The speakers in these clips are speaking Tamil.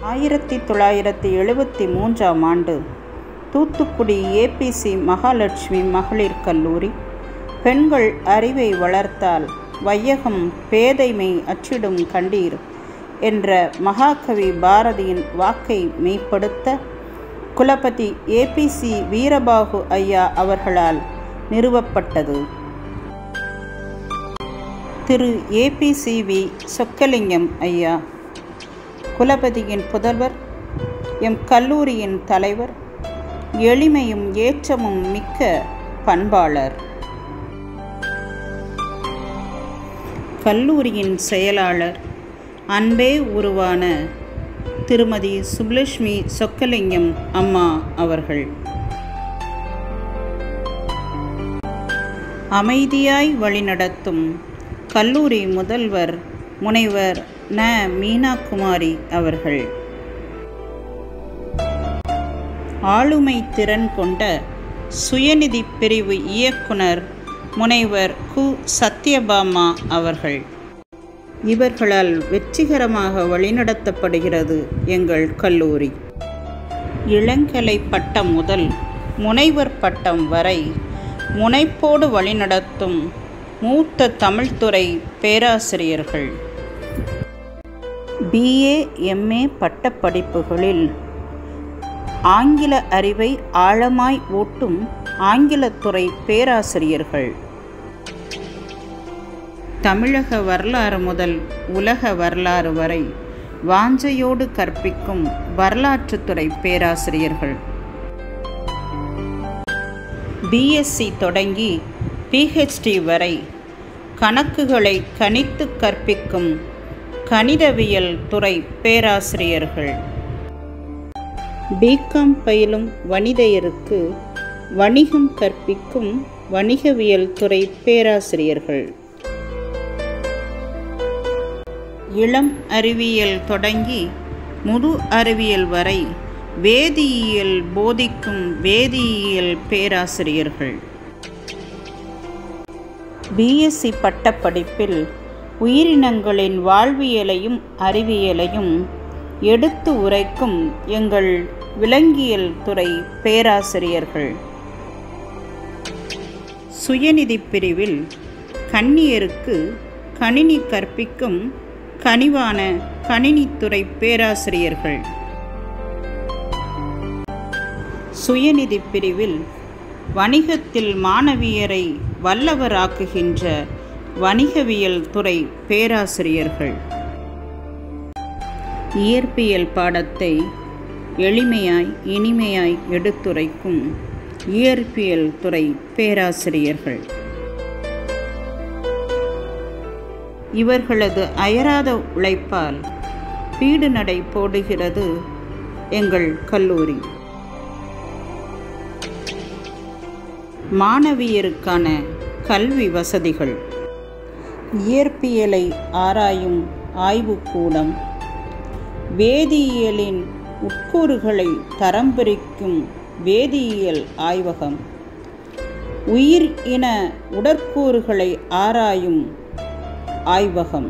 ஆயிரத்தி தொள்ளாயிரத்தி எழுபத்தி மூன்றாம் ஆண்டு தூத்துக்குடி ஏபிசி மகாலட்சுமி மகளிர் கல்லூரி பெண்கள் அறிவை வளர்த்தால் வையகம் பேதைமை அச்சிடும் கண்டீர் என்ற மகாகவி பாரதியின் வாக்கை மெய்ப்படுத்த குலபதி ஏபிசி வீரபாகு ஐயா அவர்களால் நிறுவப்பட்டது திரு ஏபிசிவி சொக்கலிங்கம் ஐயா குலபதியின் புதல்வர் எம் கல்லூரியின் தலைவர் எளிமையும் ஏற்றமும் மிக்க பண்பாளர் கல்லூரியின் செயலாளர் அன்பே உருவான திருமதி சுப்லட்சுமி சொக்கலிங்கம் அம்மா அவர்கள் அமைதியாய் வழிநடத்தும் கல்லூரி முதல்வர் முனைவர் ந மீனாகுமாரி அவர்கள் ஆளுமை திறன் கொண்ட சுயநிதி பிரிவு இயக்குனர் முனைவர் கு சத்யபாமா அவர்கள் இவர்களால் வெற்றிகரமாக வழிநடத்தப்படுகிறது எங்கள் கல்லூரி இளங்கலை பட்டம் முதல் முனைவர் பட்டம் வரை முனைப்போடு வழிநடத்தும் மூத்த தமிழ்துறை பேராசிரியர்கள் பிஏ எம்ஏ பட்டப்படிப்புகளில் ஆங்கில அறிவை ஆழமாய் ஊட்டும் ஆங்கிலத்துறை பேராசிரியர்கள் தமிழக வரலாறு முதல் உலக வரலாறு வரை வாஞ்சையோடு கற்பிக்கும் வரலாற்றுத்துறை பேராசிரியர்கள் பிஎஸ்சி தொடங்கி பிஹெச்டி வரை கணக்குகளை கணித்து கற்பிக்கும் கணிதவியல் துறை பேராசிரியர்கள் பிகாம் பயிலும் வனிதையருக்கு வணிகம் கற்பிக்கும் வணிகவியல் துறை பேராசிரியர்கள் இளம் அறிவியல் தொடங்கி முது அறிவியல் வரை வேதியியல் போதிக்கும் வேதியியல் பேராசிரியர்கள் பிஎஸ்சி பட்டப்படிப்பில் உயிரினங்களின் வாழ்வியலையும் அறிவியலையும் எடுத்து உரைக்கும் எங்கள் விலங்கியல் துறை பேராசிரியர்கள் சுயநிதி பிரிவில் கன்னியருக்கு கணினி கற்பிக்கும் கனிவான கணினித்துறை பேராசிரியர்கள் சுயநிதி பிரிவில் வணிகத்தில் மாணவியரை வல்லவராக்குகின்ற வணிகவியல் துறை பேராசிரியர்கள் இயற்பியல் பாடத்தை எளிமையாய் இனிமையாய் எடுத்துரைக்கும் இயற்பியல் துறை பேராசிரியர்கள் இவர்களது அயராத உழைப்பால் பீடு நடை போடுகிறது எங்கள் கல்லூரி மாணவியருக்கான கல்வி வசதிகள் இயற்பியலை ஆராயும் ஆய்வுக்கூடம் வேதியியலின் உட்கூறுகளை தரம் பிரிக்கும் வேதியியல் ஆய்வகம் உயிர் இன உடற்கூறுகளை ஆராயும் ஆய்வகம்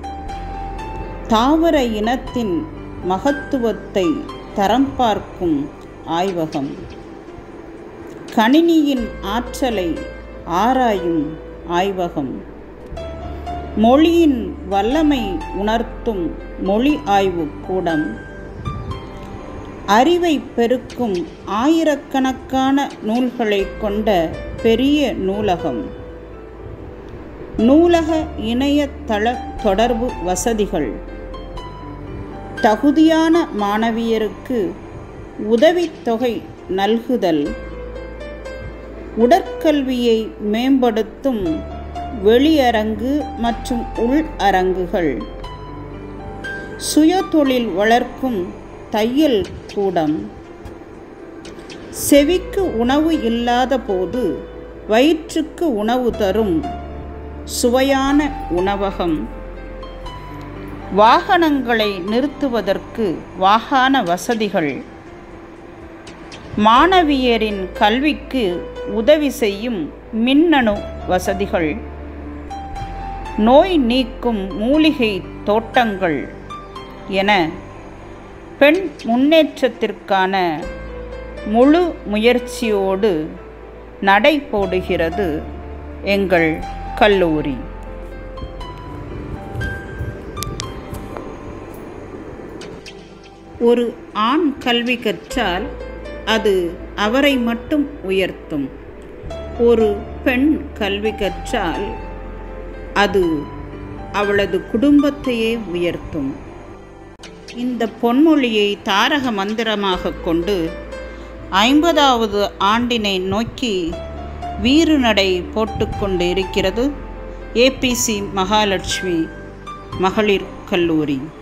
தாவர இனத்தின் மகத்துவத்தை தரம் பார்க்கும் ஆய்வகம் கணினியின் ஆற்றலை ஆராயும் ஆய்வகம் மொழியின் வல்லமை உணர்த்தும் மொழி ஆய்வு கூடம் அறிவை பெருக்கும் ஆயிரக்கணக்கான நூல்களை கொண்ட பெரிய நூலகம் நூலக இணையதள தொடர்பு வசதிகள் தகுதியான மாணவியருக்கு உதவித்தொகை நல்குதல் உடற்கல்வியை மேம்படுத்தும் வெளியரங்கு மற்றும் உள் அரங்குகள் சுயதொழில் வளர்க்கும் தையல் கூடம் செவிக்கு உணவு இல்லாத போது வயிற்றுக்கு உணவு தரும் சுவையான உணவகம் வாகனங்களை நிறுத்துவதற்கு வாகன வசதிகள் மாணவியரின் கல்விக்கு உதவி செய்யும் மின்னணு வசதிகள் நோய் நீக்கும் மூலிகை தோட்டங்கள் என பெண் முன்னேற்றத்திற்கான முழு முயற்சியோடு நடை போடுகிறது எங்கள் கல்லூரி ஒரு ஆண் கல்வி கற்றால் அது அவரை மட்டும் உயர்த்தும் ஒரு பெண் கல்வி கற்றால் அது அவளது குடும்பத்தையே உயர்த்தும் இந்த பொன்மொழியை தாரக மந்திரமாக கொண்டு ஐம்பதாவது ஆண்டினை நோக்கி வீறுநடை போட்டுக்கொண்டு இருக்கிறது ஏபிசி மகாலட்சுமி மகளிர் கல்லூரி